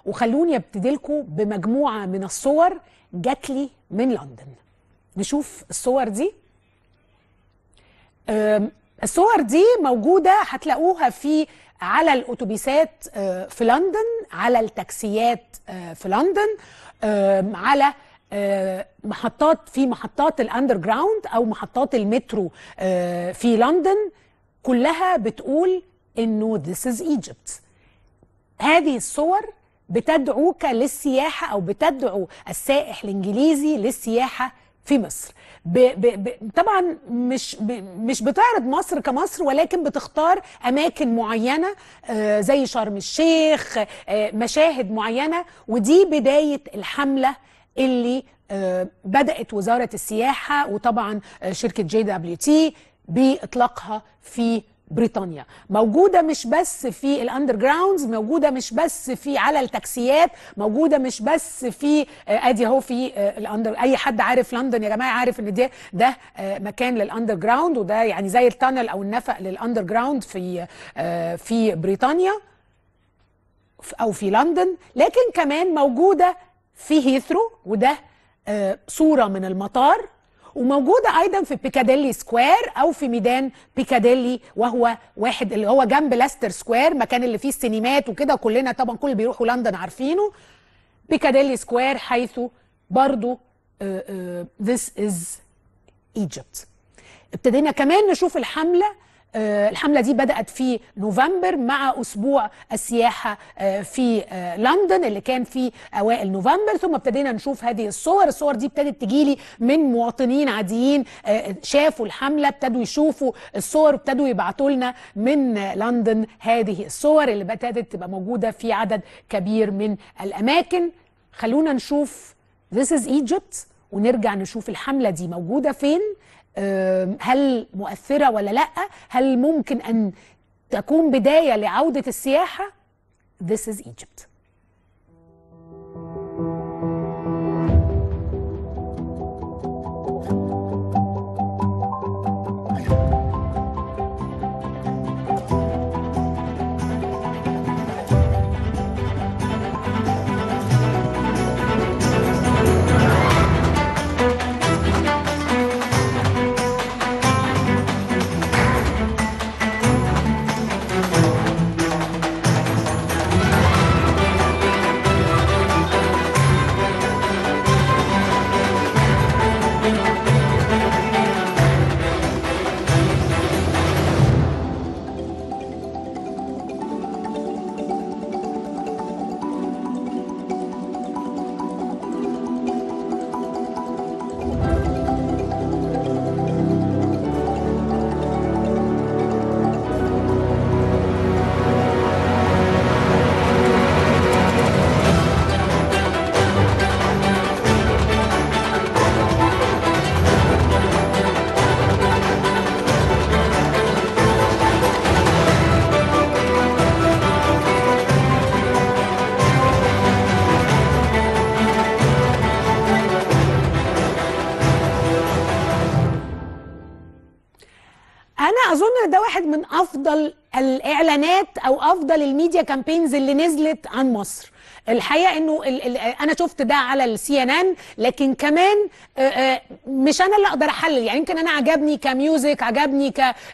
وخلوني ابتدي لكم بمجموعه من الصور جات لي من لندن نشوف الصور دي أم، الصور دي موجودة هتلاقوها في على الأتوبيسات آه، في لندن على التاكسيات آه، في لندن آم، على آه، محطات في محطات الأندر جراوند أو محطات المترو آه، في لندن كلها بتقول إنه this is Egypt هذه الصور بتدعوك للسياحة أو بتدعو السائح الإنجليزي للسياحة في مصر ب ب ب طبعا مش ب مش بتعرض مصر كمصر ولكن بتختار أماكن معينة آه زي شرم الشيخ آه مشاهد معينة ودي بداية الحملة اللي آه بدأت وزارة السياحة وطبعا آه شركة جي دبليو تي بإطلاقها في بريطانيا موجوده مش بس في الاندر جراوندز موجوده مش بس في على التاكسيات موجوده مش بس في آه، ادي اهو في آه، الاندر اي حد عارف لندن يا جماعه عارف ان ده ده آه، مكان للاندر جراوند وده يعني زي التانل او النفق للاندر جراوند في آه، في بريطانيا ف- او في لندن لكن كمان موجوده في هيثرو وده آه، صوره من المطار وموجوده ايضا في بيكاديلي سكوير او في ميدان بيكاديلي وهو واحد اللي هو جنب لاستر سكوير مكان اللي فيه السينمات وكده كلنا طبعا كل اللي بيروحوا لندن عارفينه بيكاديلي سكوير حيث برضو آه، آه، this is Egypt ابتدينا كمان نشوف الحملة آه، الحملة دي بدأت في نوفمبر مع أسبوع السياحة آه، في آه، لندن اللي كان في أوائل نوفمبر ثم ابتدينا نشوف هذه الصور الصور دي ابتدت تجيلي من مواطنين عاديين آه، شافوا الحملة ابتدوا يشوفوا الصور ابتدوا يبعتوا لنا من آه، لندن هذه الصور اللي ابتدت تبقى موجودة في عدد كبير من الأماكن خلونا نشوف This is Egypt ونرجع نشوف الحملة دي موجودة فين أم، هل مؤثرة ولا لأ هل ممكن أن تكون بداية لعودة السياحة This is Egypt انا اظن ان ده واحد من افضل الاعلانات او افضل الميديا كامبينز اللي نزلت عن مصر الحقيقه انه ال ال انا شفت ده على السي ان ان لكن كمان آه، آه، مش انا اللي اقدر احلل يعني يمكن انا عجبني كميوزك عجبني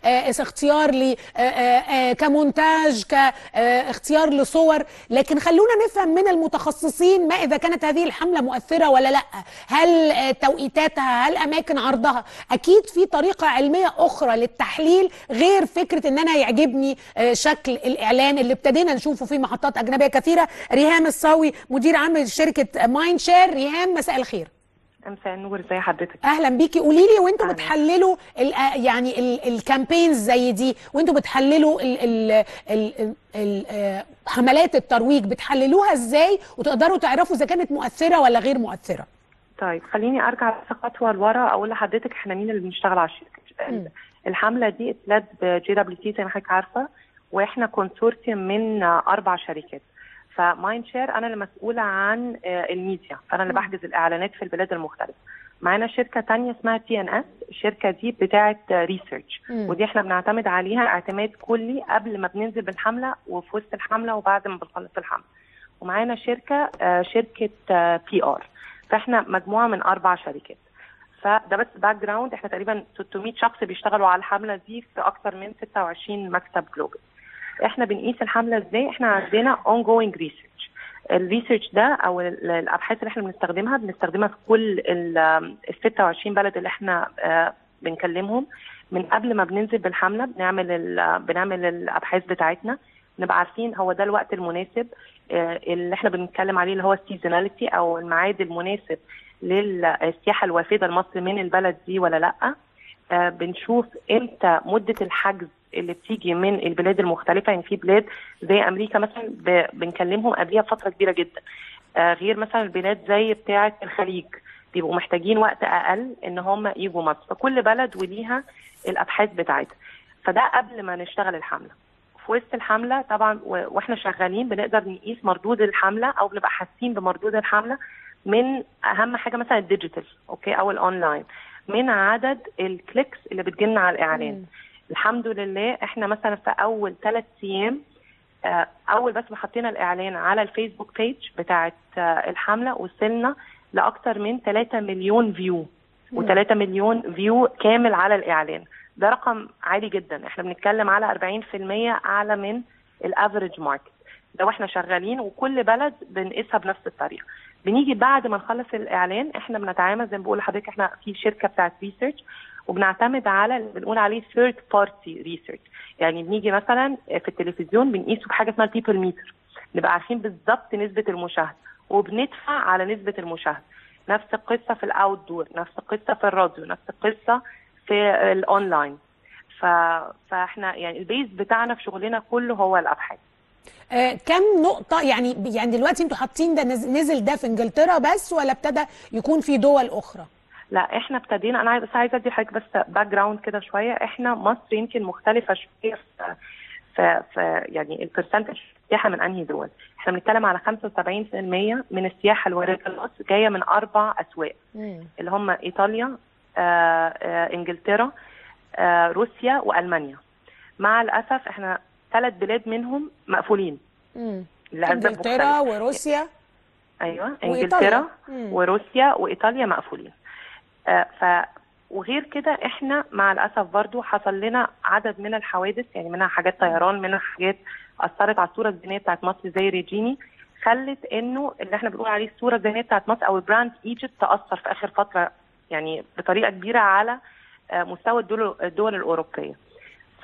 كاختيار لي آه، آه، آه، كمونتاج كاختيار لصور لكن خلونا نفهم من المتخصصين ما اذا كانت هذه الحمله مؤثره ولا لا هل آه، توقيتاتها هل اماكن عرضها اكيد في طريقه علميه اخرى للتحليل غير فكره ان انا يعجبني آه، شكل الاعلان اللي ابتدينا نشوفه في محطات اجنبيه كثيره ريهام الصاوي مدير عام شركه مايند شير ريهام مساء الخير مساء النور ازي حضرتك اهلا بيكي قولي لي وانتوا أهلاً. بتحللوا ال- آه، يعني ال- الكامبينز زي دي وانتوا بتحللوا ال ال ال ال آه، حملات الترويج بتحللوها ازاي وتقدروا تعرفوا اذا كانت مؤثره ولا غير مؤثره طيب خليني ارجع بس خطوه لورا اقول لحضرتك احنا مين اللي بنشتغل على الشركه مم. الحمله دي اتلد بجي دبليو تي زي ما حضرتك عارفه واحنا كونسورتيوم من آه، اربع شركات فمايند شير انا اللي مسؤوله عن آه، الميديا فانا اللي مم. بحجز الاعلانات في البلاد المختلفه معانا شركه تانية اسمها تي ان اس الشركه دي بتاعه ريسيرش مم. ودي احنا بنعتمد عليها اعتماد كلي قبل ما بننزل بالحمله وفي وسط الحمله وبعد ما بنخلص الحمله ومعانا شركه آه، شركه بي ار فاحنا مجموعه من اربع شركات فده بس باك جراوند احنا تقريبا 600 شخص بيشتغلوا على الحمله دي في اكتر من 26 مكتب جلوبال احنا بنقيس الحمله ازاي احنا عندنا ongoing research الريسيرش ده او ال- الابحاث اللي احنا بنستخدمها بنستخدمها في كل ال ال 26 بلد اللي احنا آه، بنكلمهم من قبل ما بننزل بالحمله بنعمل ال- بنعمل الابحاث بتاعتنا نبقى عارفين هو ده الوقت المناسب آه، اللي احنا بنتكلم عليه اللي هو السيزوناليتي او الميعاد المناسب للسياحه الوافده لمصر من البلد دي ولا لا آه، بنشوف امتى مده الحجز اللي بتيجي من البلاد المختلفه يعني في بلاد زي امريكا مثلا ب- بنكلمهم قبليها بفتره كبيره جدا آه، غير مثلا البلاد زي بتاعه الخليج بيبقوا محتاجين وقت اقل ان هم يجوا مصر فكل بلد وليها الابحاث بتاعتها فده قبل ما نشتغل الحمله في وسط الحمله طبعا و- واحنا شغالين بنقدر نقيس مردود الحمله او بنبقى حاسين بمردود الحمله من اهم حاجه مثلا الديجيتال اوكي او الاونلاين من عدد الكليكس اللي بتجيلنا على الاعلان مم. الحمد لله احنا مثلا في اول ثلاث ايام آه، اول بس ما حطينا الاعلان على الفيسبوك بيج بتاعه آه، الحمله وصلنا لاكثر من 3 مليون فيو مم. و3 مليون فيو كامل على الاعلان ده رقم عالي جدا احنا بنتكلم على 40% اعلى من الافريج ماركت ده واحنا شغالين وكل بلد بنقيسها بنفس الطريقه بنيجي بعد ما نخلص الاعلان احنا بنتعامل زي ما بقول لحضرتك احنا في شركه بتاعت ريسيرش وبنعتمد على اللي بنقول عليه ثيرد بارتي ريسيرش يعني بنيجي مثلا في التلفزيون بنقيسه بحاجه اسمها البيبل ميتر نبقى عارفين بالظبط نسبه المشاهده وبندفع على نسبه المشاهده نفس القصه في الاوت دور نفس القصه في الراديو نفس القصه في الاونلاين ف... فاحنا يعني البيز بتاعنا في شغلنا كله هو الابحاث آه، كم نقطة يعني يعني دلوقتي انتوا حاطين ده نز- نزل ده في انجلترا بس ولا ابتدى يكون في دول اخرى؟ لا احنا ابتدينا انا عايز- بس عايزه ادي حضرتك بس باك جراوند كده شويه احنا مصر يمكن مختلفه شويه في في, في يعني البرسنتج السياحه من انهي دول احنا بنتكلم على 75% من السياحه الوارده لمصر جايه من اربع اسواق اللي هم ايطاليا آه، آه، انجلترا آه، روسيا والمانيا مع الاسف احنا ثلاث بلاد منهم مقفولين مم. لاسباب انجلترا مختلفة. وروسيا ايوه وإيطاليا. انجلترا مم. وروسيا وايطاليا مقفولين آه ف وغير كده احنا مع الاسف برضو حصل لنا عدد من الحوادث يعني منها حاجات طيران منها حاجات اثرت على الصوره الذهنيه بتاعت مصر زي ريجيني خلت انه اللي احنا بنقول عليه الصوره الذهنيه بتاعت مصر او البراند ايجيبت تاثر في اخر فتره يعني بطريقه كبيره على آه، مستوى الدول الدول الاوروبيه ف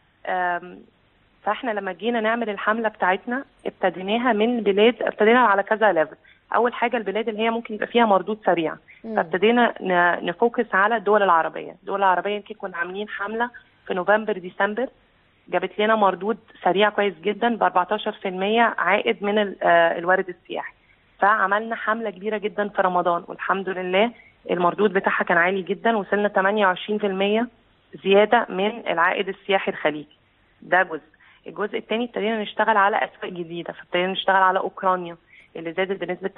آم، فاحنا لما جينا نعمل الحمله بتاعتنا ابتديناها من بلاد ابتدينا على كذا ليفل اول حاجه البلاد اللي هي ممكن يبقى فيها مردود سريع مم. فابتدينا ن- نفوكس على الدول العربيه الدول العربيه يمكن كنا عاملين حمله في نوفمبر ديسمبر جابت لنا مردود سريع كويس جدا ب 14% عائد من ال- آه، الوارد السياحي فعملنا حمله كبيره جدا في رمضان والحمد لله المردود بتاعها كان عالي جدا وصلنا 28% زياده من العائد السياحي الخليجي ده جزء الجزء الثاني ابتدينا نشتغل على اسواق جديده فابتدينا نشتغل على اوكرانيا اللي زادت بنسبه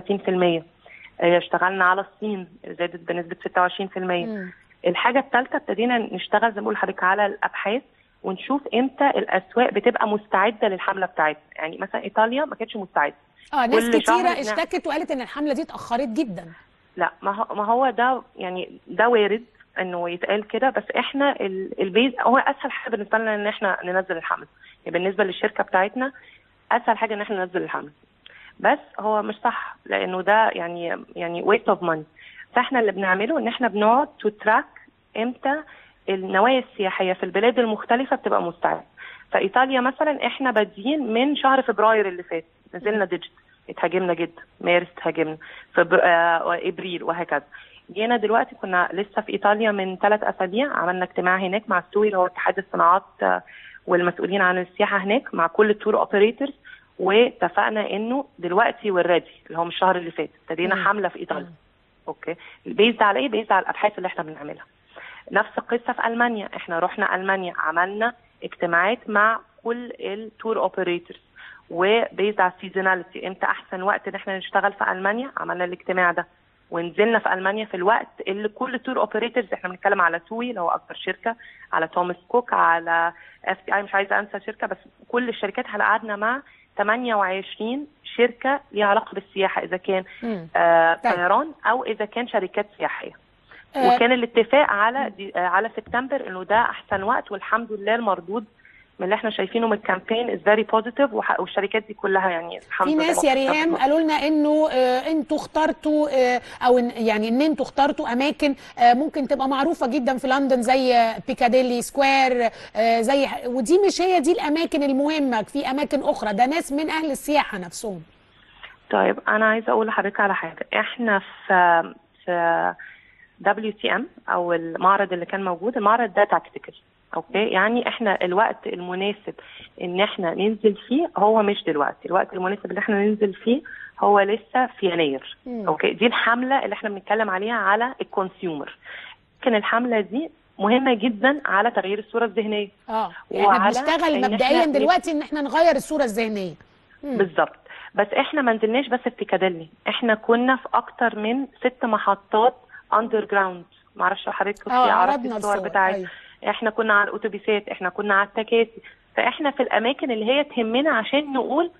33% آه، اشتغلنا على الصين اللي زادت بنسبه 26% مم. الحاجه الثالثه ابتدينا نشتغل زي ما بقول لحضرتك على الابحاث ونشوف امتى الاسواق بتبقى مستعده للحمله بتاعتنا يعني مثلا ايطاليا ما كانتش مستعده اه ناس كل شهر كتيرة بنعمل- اشتكت وقالت ان الحملة دي اتأخرت جدا لا ما هو ما هو ده يعني ده وارد انه يتقال كده بس احنا ال- البيز هو اسهل حاجه بالنسبه لنا ان احنا ننزل الحمل يعني بالنسبه للشركه بتاعتنا اسهل حاجه ان احنا ننزل الحمل بس هو مش صح لانه ده يعني يعني ويست اوف ماني فاحنا اللي بنعمله ان احنا بنقعد تو تراك امتى النوايا السياحيه في البلاد المختلفه بتبقى مستعده فايطاليا مثلا احنا بادئين من شهر فبراير اللي فات نزلنا ديجيت اتهاجمنا جدا مارس اتهاجمنا فبر... آه ابريل وهكذا جينا دلوقتي كنا لسه في ايطاليا من ثلاث اسابيع عملنا اجتماع هناك مع السوي اللي هو اتحاد الصناعات آه، والمسؤولين عن السياحه هناك مع كل التور اوبريتورز واتفقنا انه دلوقتي والريدي اللي هو من الشهر اللي فات ابتدينا مم. حمله في ايطاليا مم. اوكي البيز ده على ايه بيز على الابحاث اللي احنا بنعملها نفس القصه في المانيا احنا رحنا المانيا عملنا اجتماعات مع كل التور اوبريتورز وبيز على السيزوناليتي امتى احسن وقت ان احنا نشتغل في المانيا عملنا الاجتماع ده ونزلنا في المانيا في الوقت اللي كل التور اوبريتورز احنا بنتكلم على توي اللي هو اكبر شركه على توماس كوك على اف تي اي مش عايزه انسى شركه بس كل الشركات احنا قعدنا مع 28 شركه ليها علاقه بالسياحه اذا كان مم. آه طيب. طيران او اذا كان شركات سياحيه آه، وكان الاتفاق على دي آه على سبتمبر انه ده احسن وقت والحمد لله المردود من اللي احنا شايفينه من الكامبين از فيري بوزيتيف والشركات دي كلها يعني الحمد في لله ناس يا مبسوطة ريهام بالموضوع. قالوا لنا انه آه، انتوا اخترتوا آه، او إن- يعني ان انتوا اخترتوا اماكن آه، ممكن تبقى معروفه جدا في لندن زي آه، بيكاديلي سكوير آه، زي ودي مش هي دي الاماكن المهمه في اماكن اخرى ده ناس من اهل السياحه نفسهم طيب انا عايزه اقول لحضرتك على حاجه احنا في في دبليو تي ام او المعرض اللي كان موجود المعرض ده تاكتيكال اوكي يعني احنا الوقت المناسب ان احنا ننزل فيه هو مش دلوقتي الوقت المناسب اللي احنا ننزل فيه هو لسه في يناير مم. اوكي دي الحمله اللي احنا بنتكلم عليها على الكونسيومر لكن الحمله دي مهمه جدا على تغيير الصوره الذهنيه اه يعني احنا وعلى بنشتغل إن مبدئيا إحنا دلوقتي ان احنا نغير الصوره الذهنيه مم. بالظبط بس احنا ما نزلناش بس في بيكاديلي احنا كنا في اكتر من ست محطات اندر جراوند معرفش لو حضرتك كنت اه عرفتي عرضنا الصور الصور بتاعت أيوة. احنا كنا على الاتوبيسات احنا كنا على التكاسي فاحنا في الاماكن اللي هي تهمنا عشان نقول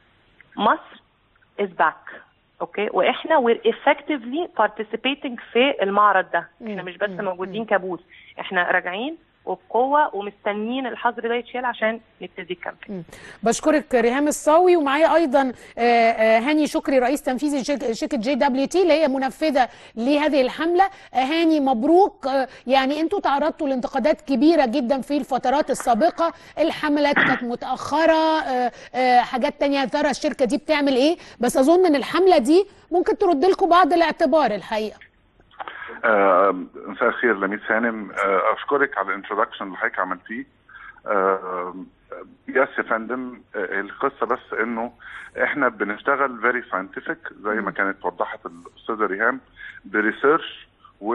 مصر از باك اوكي واحنا we're effectively participating في المعرض ده احنا مم. مش بس مم. موجودين كبوث احنا راجعين وبقوه ومستنيين الحظر ده يتشال عشان نبتدي الكامبين بشكرك ريهام الصاوي ومعايا ايضا آه، آه، هاني شكري رئيس تنفيذي شرك- شركه جي دبليو تي اللي هي منفذه لهذه الحمله آه، هاني مبروك آه، يعني انتوا تعرضتوا لانتقادات كبيره جدا في الفترات السابقه الحملات كانت متاخره آه، آه، حاجات تانية يا ترى الشركه دي بتعمل ايه بس اظن ان الحمله دي ممكن ترد لكم بعض الاعتبار الحقيقه آه، مساء الخير لميس هانم آه، اشكرك على الانترودكشن اللي حضرتك عملتيه آه، يس يا فندم آه، القصه بس انه احنا بنشتغل فيري ساينتفك زي ما كانت وضحت الاستاذه ريهام بريسيرش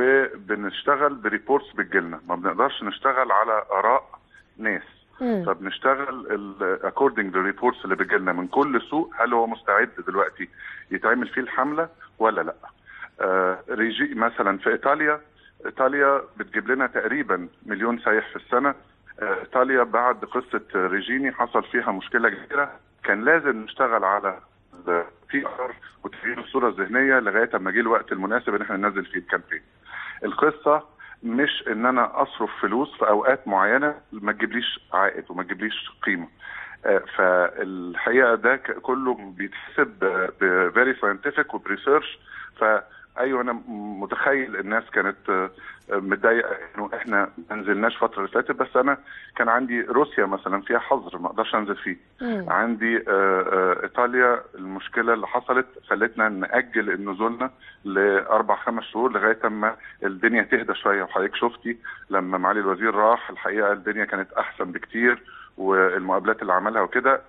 وبنشتغل بريبورتس بتجيلنا ما بنقدرش نشتغل على اراء ناس مم. فبنشتغل اكوردنج للريبورتس اللي بتجيلنا من كل سوق هل هو مستعد دلوقتي يتعمل فيه الحمله ولا لا آه، ريجي مثلا في ايطاليا ايطاليا بتجيب لنا تقريبا مليون سايح في السنه آه، ايطاليا بعد قصه ريجيني حصل فيها مشكله كبيره كان لازم نشتغل على البي ار وتغيير الصوره الذهنيه لغايه اما جه الوقت المناسب ان احنا ننزل فيه الكامبين القصه مش ان انا اصرف فلوس في اوقات معينه ما تجيبليش عائد وما تجيبليش قيمه آه، فالحقيقه ده ك- كله بيتحسب بفيري ساينتفك وبريسيرش فايوه انا م- متخيل الناس كانت آه، آه، متضايقه انه احنا ما نزلناش الفتره اللي فاتت بس انا كان عندي روسيا مثلا فيها حظر ما اقدرش انزل فيه مم. عندي آه، آه، ايطاليا المشكله اللي حصلت خلتنا ناجل نزولنا لاربع خمس شهور لغايه اما الدنيا تهدى شويه وحضرتك شفتي لما معالي الوزير راح الحقيقه الدنيا كانت احسن بكتير والمقابلات اللي عملها وكده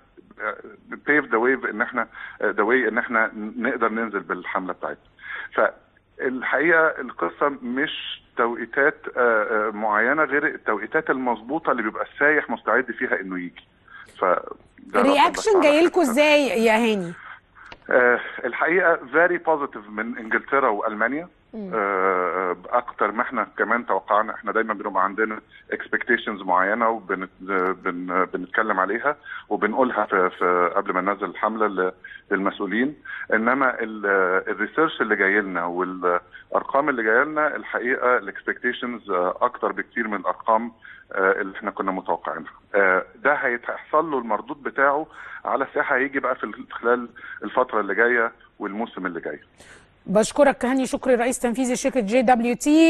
بيف ذا ويف ان احنا ذا واي ان احنا نقدر ننزل بالحمله بتاعتنا فالحقيقه القصه مش توقيتات آه، آه، معينه غير التوقيتات المظبوطه اللي بيبقى السايح مستعد فيها انه يجي ف ده رد بس الرياكشن على جاي لكم حتة. ازاي يا هاني آه، الحقيقه فيري بوزيتيف من انجلترا والمانيا مم. آه، اكتر ما احنا كمان توقعنا احنا دايما بنبقى عندنا اكسبكتيشنز معينه وبنتكلم عليها وبنقولها في, في قبل ما ننزل الحمله ل- للمسؤولين انما الريسيرش اللي جاي لنا والارقام اللي جايه لنا الحقيقه الاكسبكتيشنز اكتر بكتير من الارقام آه، اللي احنا كنا متوقعينها آه، ده هيحصل له المردود بتاعه على الساحه هيجي بقى في خلال الفتره اللي جايه والموسم اللي جاي بشكرك هاني شكري رئيس تنفيذي شركه جي دبليو تي